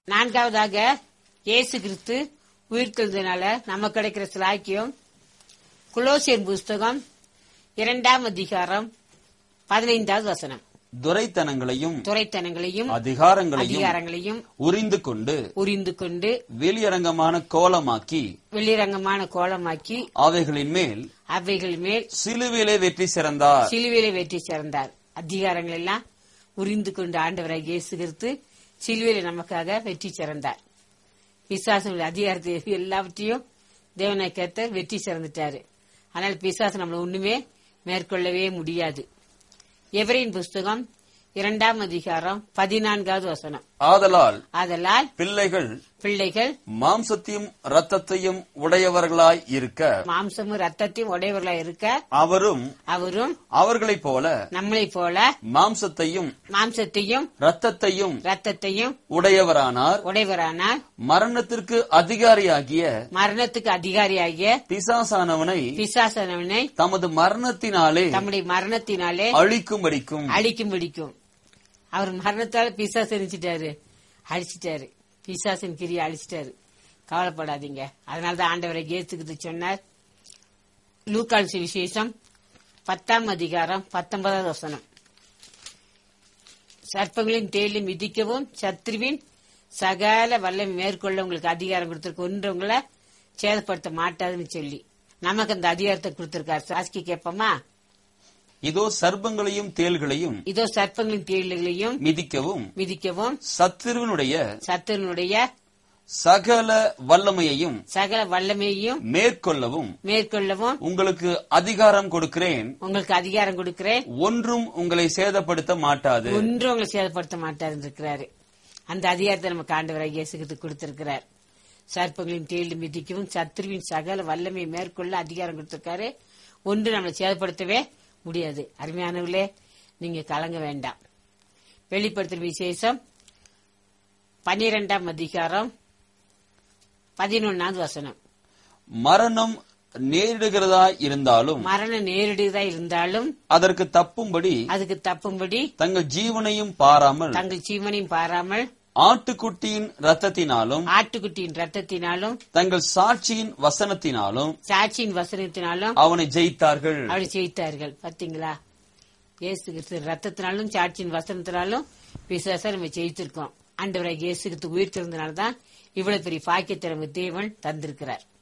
நான்காவதாக இயேசு கிறிஸ்து உயிர்த்தெழுந்தனால நமக்கு கிடைக்கிற சிலாக்கியம் குலோசியர் புஸ்தகம் இரண்டாம் அதிகாரம் பதினைந்தாவது வசனம் துரைத்தனங்களையும் துரைத்தனங்களையும் அதிகாரங்களையும் அதிகாரங்களையும் உரிந்து கொண்டு உரிந்து கொண்டு வெளியரங்கமான கோலமாக்கி வெளிரங்கமான கோலமாக்கி அவைகளின் மேல் அவைகள் மேல் சிலுவிலே வெற்றி சிறந்தார் சிலுவையில வெற்றி சிறந்தார் அதிகாரங்கள் எல்லாம் உரிந்து கொண்டு ஆண்டவராக இயேசு கிறிஸ்து சிலுவையில நமக்காக வெற்றி சிறந்தார் பிசாசனுடைய அதிகாரத்தை எல்லாவற்றையும் தேவனை கேத்த வெற்றி சிறந்துட்டாரு ஆனால் பிசாசு நம்மள ஒண்ணுமே மேற்கொள்ளவே முடியாது எவரின் புஸ்தகம் இரண்டாம் அதிகாரம் பதினான்காவது வசனம் ஆதலால் ஆதலால் பிள்ளைகள் பிள்ளைகள் மாம்சத்தையும் இரத்தத்தையும் உடையவர்களாய் இருக்க மாம்சமும் ரத்தத்தையும் உடையவர்களாய் இருக்க அவரும் அவரும் அவர்களைப் போல நம்மளைப் போல மாம்சத்தையும் மாம்சத்தையும் இரத்தத்தையும் ரத்தத்தையும் உடையவரானார் உடையவரானால் மரணத்திற்கு அதிகாரியாகிய மரணத்துக்கு அதிகாரியாகிய பிசாசானவனை பிசாசனவனை தமது மரணத்தினாலே தம்முடைய மரணத்தினாலே அழிக்கும்படிக்கும் அழிக்கும் பிடிக்கும் அவர் மரணத்தால பிசாசு எரிச்சிட்டாரு அழிச்சிட்டாரு பிசாசின் கிரியை அழிச்சிட்டாரு கவலைப்படாதீங்க அதனாலதான் ஆண்டவரை கேத்துக்கிட்டு சொன்னார் லூக்கால் விசேஷம் பத்தாம் அதிகாரம் பத்தொன்பதாவது வசனம் சர்ப்பங்களின் தேலி மிதிக்கவும் சத்ருவின் சகல வல்லம் மேற்கொள்ள உங்களுக்கு அதிகாரம் கொடுத்திருக்க ஒன்றவங்களை சேதப்படுத்த மாட்டாதுன்னு சொல்லி நமக்கு அந்த அதிகாரத்தை கொடுத்திருக்காரு சாஸ்கி கேட்போமா இதோ சர்ப்பங்களையும் தேள்களையும் இதோ சர்ப்பங்களின் தேளிகளையும் மிதிக்கவும் மிதிக்கவும் சத்துருவினுடைய சத்துருனுடைய சகல வல்லமையையும் சகல வல்லமையையும் மேற்கொள்ளவும் மேற்கொள்ளவும் உங்களுக்கு அதிகாரம் கொடுக்கிறேன் உங்களுக்கு அதிகாரம் கொடுக்கிறேன் ஒன்றும் உங்களை சேதப்படுத்த மாட்டாது ஒன்றும் உங்களை சேதப்படுத்த மாட்டார் இருக்கிறாரு அந்த அதிகாரத்தை நமக்கு ஆண்டவராக இயேசுக்கு கொடுத்திருக்கிறார் சர்ப்பங்களின் தேடி மிதிக்கவும் சத்துருவின் சகல வல்லமை மேற்கொள்ள அதிகாரம் கொடுத்திருக்காரு ஒன்று நம்மளை சேதப்படுத்தவே முடியாது அருமையானவர்களே நீங்க கலங்க வேண்டாம் வெளிப்படுத்தும் விசேஷம் பனிரெண்டாம் அதிகாரம் பதினொன்னாவது வசனம் மரணம் நேரிடுகிறதா இருந்தாலும் மரணம் நேரடியதா இருந்தாலும் அதற்கு தப்பும்படி அதுக்கு தப்பும்படி தங்கள் ஜீவனையும் பாராமல் தங்கள் ஜீவனையும் பாராமல் ஆட்டுக்குட்டியின் ரத்தத்தினாலும் ஆட்டுக்குட்டியின் ரத்தத்தினாலும் தங்கள் சாட்சியின் வசனத்தினாலும் சாட்சியின் வசனத்தினாலும் அவனை ஜெயித்தார்கள் அப்படி ஜெயித்தார்கள் பாத்தீங்களா இயேசு கிறிஸ்து ரத்தத்தினாலும் சாட்சியின் வசனத்தினாலும் விசுவாசம் நம்ம ஜெயித்திருக்கோம் ஆண்டவராக இயேசு கிறிஸ்து உயிர் திறந்தனால்தான் இவ்வளவு பெரிய பாக்கியத்தை நமக்கு தேவன் தந்திருக்கிறார்